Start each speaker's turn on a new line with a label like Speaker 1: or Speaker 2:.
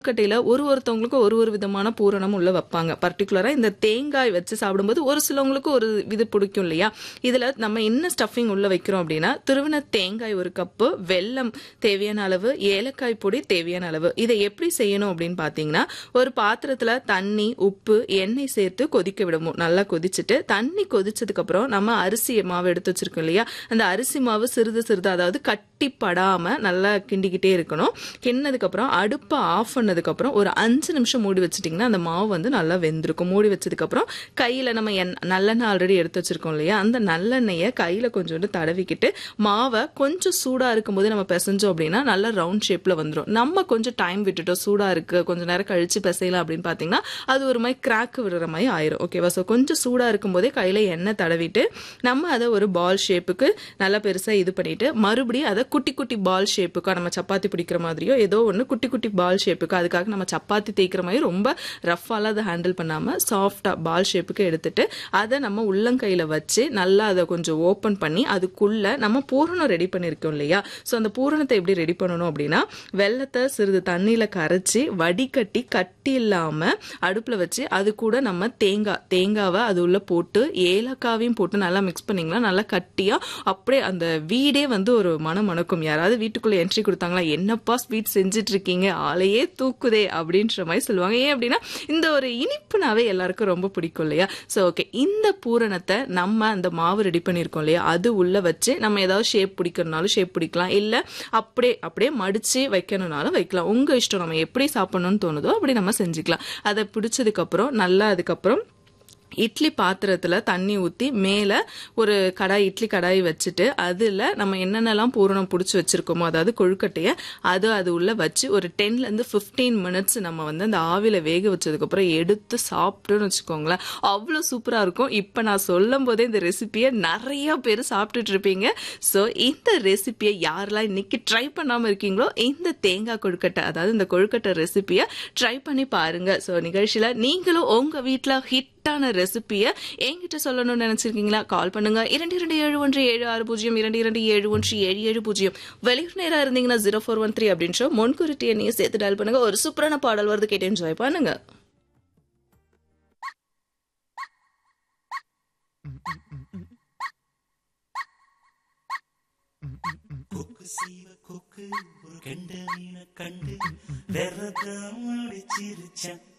Speaker 1: கொழுக்கட்டையில ஒரு ஒருத்தவங்களுக்கும் ஒரு ஒரு விதமான பூரணம் உள்ள வைப்பாங்க பர்டிகுலரா இந்த தேங்காய் வச்சு சாப்பிடும்போது ஒரு சிலவங்களுக்கு ஒரு இது பிடிக்கும் இல்லையா இதுல நம்ம என்ன ஸ்டஃபிங் உள்ள வைக்கிறோம் அப்படின்னா துருவின தேங்காய் ஒரு கப்பு வெல்லம் தேவையான அளவு ஏலக்காய் பொடி தேவையான அளவு இதை எப்படி செய்யணும் அப்படின்னு பாத்தீங்கன்னா ஒரு பாத்திரத்துல தண்ணி உப்பு எண்ணெய் சேர்த்து கொதிக்க விடணும் நல்லா கொதிச்சுட்டு தண்ணி கொதிச்சதுக்கு அப்புறம் நம்ம அரிசி மாவு எடுத்து வச்சிருக்கோம் இல்லையா அந்த அரிசி மாவு சிறிது சிறிது அதாவது கட்டி படாம நல்லா கிண்டிக்கிட்டே இருக்கணும் கிண்ணதுக்கு அப்புறம் அடுப்பை ஆஃப் பண்ணதுக்கு அப்புறம் ஒரு அஞ்சு நிமிஷம் மூடி வச்சிட்டிங்கன்னா அந்த மாவு வந்து நல்லா வெந்திருக்கும் மூடி வச்சதுக்கு அப்புறம் கையில நம்ம எண் நல்லெண்ணெய் ஆல்ரெடி எடுத்து வச்சிருக்கோம் இல்லையா அந்த நல்லெண்ணெயை கையில கொஞ்சோண்டு தடவிக்கிட்டு மாவை கொஞ்சம் சூடா இருக்கும்போது நம்ம பிசைஞ்சோம் அப்படின்னா நல்லா ரவுண்ட் ஷேப்ல வந்துடும் நம்ம கொஞ்சம் டைம் விட்டுட்டோம் சூடா இருக்கு கொஞ்சம் நேரம் கழிச்சு பிசையலாம் அப்படின்னு பாத்தீங்கன்னா அது ஒரு மாதிரி கிராக் விடுற மாதிரி ஆயிரும் ஓகேவா ஸோ கொஞ்சம் சூடா இருக்கும்போதே கையில எண்ணெய் தடவிட்டு நம்ம அதை ஒரு பால் ஷேப்புக்கு நல்லா பெருசா இது பண்ணிட்டு மறுபடியும் அதை குட்டி குட்டி பால் ஷேப்புக்கா நம்ம சப்பாத்தி பிடிக்கிற மாதிரியோ ஏதோ ஒன்று குட்டி குட்டி பால் ஷேப்புக்கு அதுக்காக நம்ம சப்பாத்தி தேய்க்கிற மாதிரி ரொம்ப ரஃபாலாம் அதை ஹேண்டில் பண்ணாம சாஃப்டா பால் ஷேப்புக்கு எடுத்துட்டு அதை நம்ம உள்ளங்கையில வச்சு நல்லா அதை கொஞ்சம் ஓப்பன் பண்ணி அதுக்குள்ள நம்ம பூரணம் ரெடி பண்ணியிருக்கோம் இல்லையா ஸோ அந்த பூரணத்தை எப்படி ரெடி பண்ணணும் அப்படின்னா வெள்ளத்தை சிறிது தண்ணியில கரைச்சி வடிகட்டி கட்டி இல்லாம அடுப்புல வச்சு அது கூட நம்ம தேங்காய் தேங்காவை அது உள்ள போட்டு ஏலக்காவையும் போட்டு நல்லா மிக்ஸ் பண்ணீங்கன்னா நல்லா கட்டியா அப்படியே அந்த வீடே வந்து ஒரு மனம் மணக்கும் யாராவது வீட்டுக்குள்ள என்ட்ரி கொடுத்தாங்களா என்னப்பா ஸ்வீட் செஞ்சுட்டு இருக்கீங்க ஆளையே தூக்குதே அப்படின்ற மாதிரி சொல்லுவாங்க ஏன் அப்படின்னா இந்த ஒரு இனிப்புனாவே எல்லாருக்கும் ரொம்ப பிடிக்கும் இல்லையா ஸோ ஓகே இந்த பூரணத்தை நம்ம அந்த மாவு ரெடி பண்ணியிருக்கோம் இல்லையா அது உள்ள வச்சு நம்ம ஏதாவது ஷேப் பிடிக்கணும்னாலும் ஷேப் பிடிக்கலாம் இல்ல அப்படியே அப்படியே மடிச்சு வைக்கணும்னாலும் வைக்கலாம் உங்க இஷ்டம் நம்ம எப்படி சாப்பிடணும்னு தோணுதோ அப்படி நம்ம செஞ்சுக்கலாம் அதை பிடிச்சதுக்கு அப்புறம் நல்லா அதுக்கப்புறம் இட்லி பாத்திரத்துல தண்ணி ஊத்தி மேல ஒரு கடாய் இட்லி கடாய் வச்சுட்டு அதுல நம்ம என்னென்னலாம் பூரணம் பிடிச்சி வச்சிருக்கோமோ அதாவது கொழுக்கட்டைய அது அது உள்ள வச்சு ஒரு டென்ல இருந்து பிப்டீன் மினிட்ஸ் நம்ம வந்து அந்த ஆவில வேக வச்சதுக்கு அப்புறம் எடுத்து சாப்பிட்டோம்னு வச்சுக்கோங்களேன் அவ்வளவு சூப்பரா இருக்கும் இப்ப நான் சொல்லும் போதே இந்த ரெசிபியை நிறைய பேர் சாப்பிட்டுட்டு இருப்பீங்க ஸோ இந்த ரெசிபியை யாரெல்லாம் இன்னைக்கு ட்ரை பண்ணாம இருக்கீங்களோ இந்த தேங்காய் கொழுக்கட்டை அதாவது இந்த கொழுக்கட்டை ரெசிபியை ட்ரை பண்ணி பாருங்க ஸோ நிகழ்ச்சியில நீங்களும் உங்க வீட்டில் ஹிட் ஹிட்டான ரெசிபியை என்கிட்ட சொல்லணும்னு நினைச்சிருக்கீங்களா கால் பண்ணுங்க இரண்டு இரண்டு ஏழு ஒன்று ஏழு ஆறு பூஜ்ஜியம் இரண்டு இரண்டு ஏழு ஒன்று ஏழு ஏழு பூஜ்ஜியம் வெளியூர் நேரம் இருந்தீங்கன்னா ஜீரோ ஃபோர் ஒன் த்ரீ அப்படின்ற முன்குறிட்டி எண்ணையை சேர்த்து டயல் பண்ணுங்க ஒரு சூப்பரான பாடல் வருது கேட்டு என்ஜாய் பண்ணுங்க
Speaker 2: கொக்கு சீவ கொக்கு ஒரு கெண்ட மீனை கண்டு விரதம் அடிச்சிருச்சான்